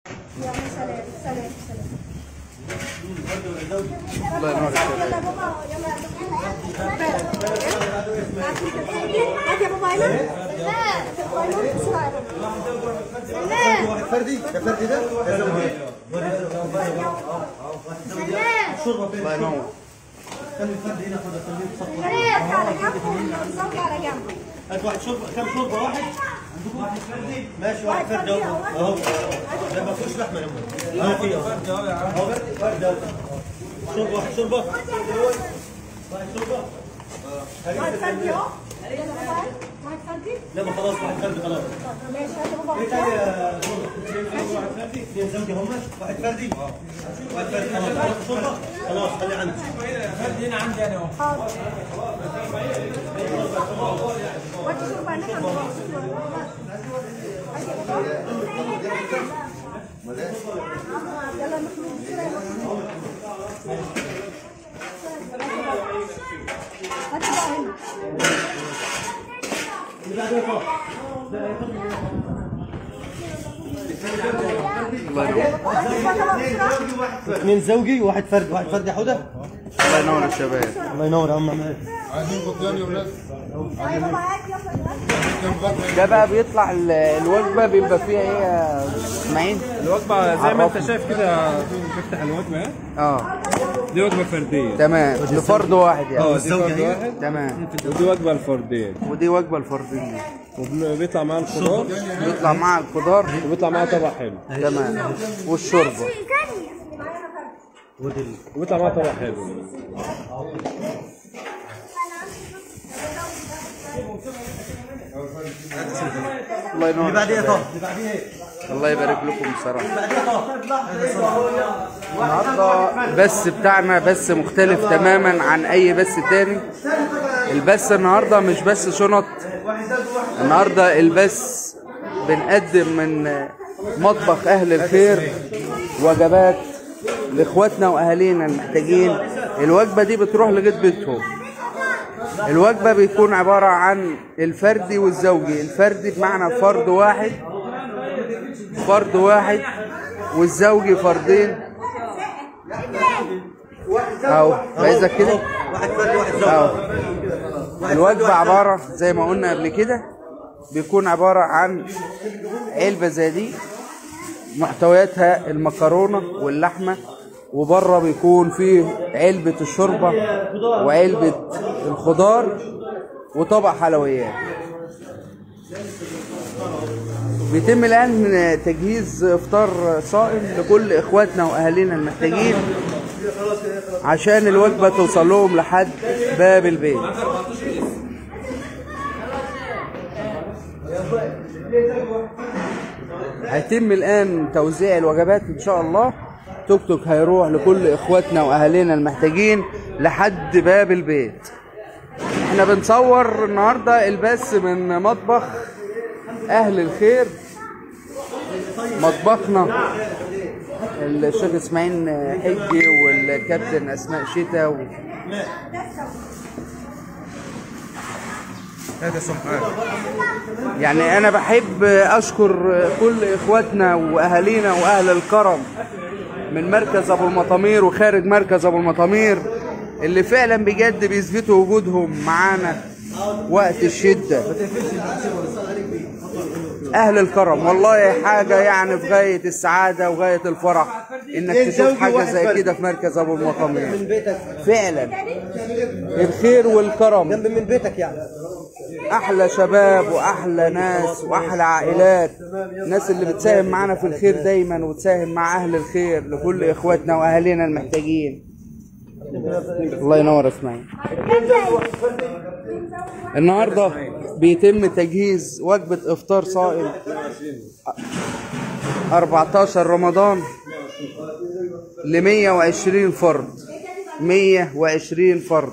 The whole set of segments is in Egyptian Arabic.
يلا سلام سلام سلام الله ينور يلا يا بابا يلا هات يا بابا ايمن بابا ايمن بسرعه يا بابا فردي كفردي ده الله ينور خلي الفرد هنا خد خليه يتصفر على جنب والزوج على جنب هات واحد شرب كم شوربه واحد عندكم واحد فردي ماشي واحد فردي اهو اهو ده ما فيهوش لحمه يا امي اهو في اهو اهو فرد اهو شوربه واحد شوربه واحد شوربه واحد فردي اهو يلا بابا واحد فردي لا ما خلاص واحد فردي خلاص ماشي هات يا بابا ايه تاني يا شوربه واحد فردي اثنين زوجي هم واحد فردي واحد فردي خلاص شوربه خلاص خلي عندي وانت شوف عندك عند بابا هات يا بابا يلا نخرج بسرعه هات بقى هنا اللي بعده يا الله ينور اثنين زوجي وواحد فرد واحد فرد يا حوده الله ينور يا شباب الله ينور يا عم عماد عايزين بطيان يا ولاد يا بابا هات يلا ده بقى بيطلع ال- الوجبه بيبقى فيها ايه يا اسماعيل الوجبه زي ما انت عرفني. شايف كده بفتح الوجبه اهي. اه دي وجبه فرديه تمام لفرد واحد يعني اه دي فرد واحد تمام ودي وجبه الفرديه ودي وجبه الفرديه وبيطلع معاها الخضار بيطلع مع الخضار وبيطلع معاها طبق حلو تمام والشوربه وبيطلع معاها طبق حلو الله ينور اللي بعديه يا يا شباب. طه اللي بعديه ايه؟ الله يبارك لكم بصراحه اللي بعديه يا طه النهارده بس بتاعنا بس مختلف تماما عن اي بس تاني البث النهارده مش بس شنط النهارده البث بنقدم من مطبخ اهل الخير وجبات لاخواتنا واهالينا المحتاجين الوجبه دي بتروح لغايه بيتهم الوجبه بيكون عباره عن الفردي والزوجي الفردي بمعنى فرد واحد فرد واحد والزوجي فردين اهو عايزك كده واحد فرد واحد زوجي اهو الوجبه عباره زي ما قلنا قبل كده بيكون عباره عن علبه زي دي محتوياتها المكرونه واللحمه وبره بيكون فيه علبه الشوربه وعلبه الخضار وطبق حلويات بيتم الان تجهيز افطار صائم لكل اخواتنا واهالينا المحتاجين عشان الوجبه توصل لهم لحد باب البيت هيتم الان توزيع الوجبات ان شاء الله توك توك هيروح لكل اخواتنا واهالينا المحتاجين لحد باب البيت احنا بنصور النهارده البث من مطبخ اهل الخير مطبخنا الشيخ اسماعيل حجي والكابتن اسماء شتا و... هذا سمعان يعني انا بحب اشكر كل اخواتنا واهالينا واهل الكرم من مركز ابو المطامير وخارج مركز ابو المطامير اللي فعلا بجد بيثبتوا وجودهم معانا وقت الشده اهل الكرم والله حاجه يعني في غايه السعاده وغايه الفرح انك تشوف حاجه زي كده في مركز ابو المطامير من بيتك فعلا الخير والكرم جنب من بيتك يعني احلى شباب واحلى ناس واحلى عائلات الناس اللي بتساهم معانا في الخير دايما وتساهم مع اهل الخير لكل اخواتنا واهالينا المحتاجين الله ينور يا اسماعيل النهارده بيتم تجهيز وجبه افطار صائم 14 رمضان ل 120 فرد 120 فرد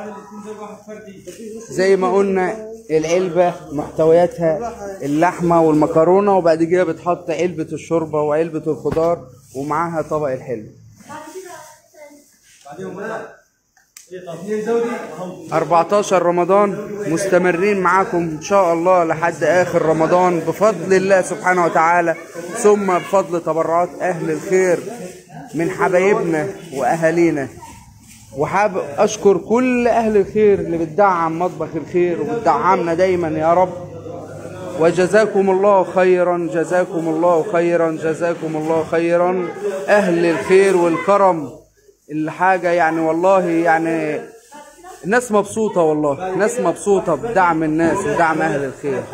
زي ما قلنا العلبة محتوياتها اللحمة والمكرونة وبعد كده بتحط علبة الشوربة وعلبة الخضار ومعاها طبق الحلو 14 رمضان مستمرين معاكم ان شاء الله لحد اخر رمضان بفضل الله سبحانه وتعالى ثم بفضل تبرعات اهل الخير من حبايبنا واهالينا وحابب اشكر كل اهل الخير اللي بتدعم مطبخ الخير وبتدعمنا دايما يا رب وجزاكم الله خيرا جزاكم الله خيرا جزاكم الله خيرا اهل الخير والكرم الحاجه يعني والله يعني الناس مبسوطه والله ناس مبسوطه بدعم الناس بدعم اهل الخير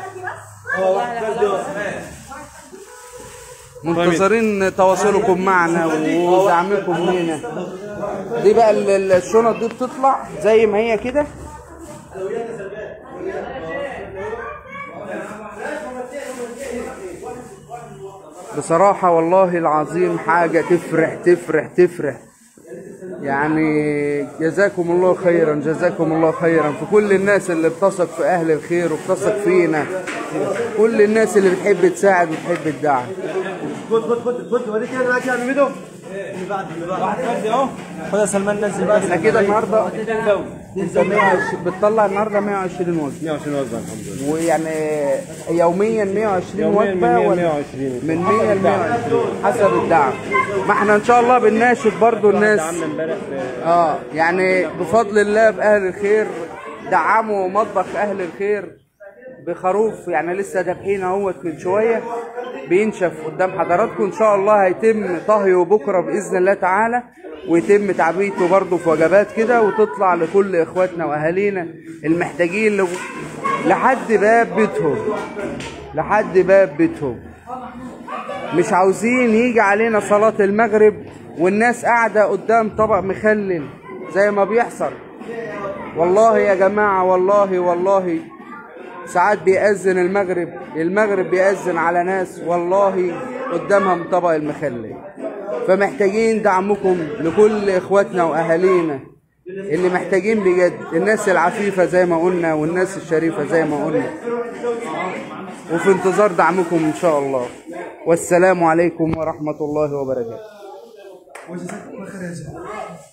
منتظرين تواصلكم معنا ودعمكم لينا دي بقى ال- ال- الشنط دي بتطلع زي ما هي كده بصراحة والله العظيم حاجة تفرح تفرح تفرح يعني جزاكم الله خيرا جزاكم الله خيرا في كل الناس اللي بتثق في أهل الخير وبتثق فينا كل الناس اللي بتحب تساعد وتحب الدعم خد خد خد خد وريك انا معاك يا عم ميدو اللي بعد اللي بعد واحد فردي اهو خد يا سلمان نزل بقى احنا كده النهارده انت 120 بتطلع النهارده 120 وجبه 120 وجبه الحمد لله ويعني يوميا 120 يومياً من وجبه 100 ولا 120 من 100 ل 120 حسب الدعم ما احنا ان شاء الله بنناشد برضو الناس عملنا امبارح ب- اه يعني بفضل الله باهل الخير دعموا مطبخ اهل الخير بخروف يعني لسه دابحين اهوت من شويه بينشف قدام حضراتكم ان شاء الله هيتم طهيه بكره باذن الله تعالى ويتم تعبيته برضه في وجبات كده وتطلع لكل اخواتنا واهالينا المحتاجين ل- لحد باب بيتهم لحد باب بيتهم مش عاوزين يجي علينا صلاة المغرب والناس قاعدة قدام طبق مخلل زي ما بيحصل والله يا جماعة والله والله ساعات بيأذن المغرب المغرب بيأذن على ناس والله قدامهم طبق المخلل فمحتاجين دعمكم لكل اخواتنا واهالينا اللي محتاجين بجد الناس العفيفة زي ما قلنا والناس الشريفة زي ما قلنا وفي انتظار دعمكم ان شاء الله والسلام عليكم ورحمة الله وبركاته وجزاكم الله خير يا جماعه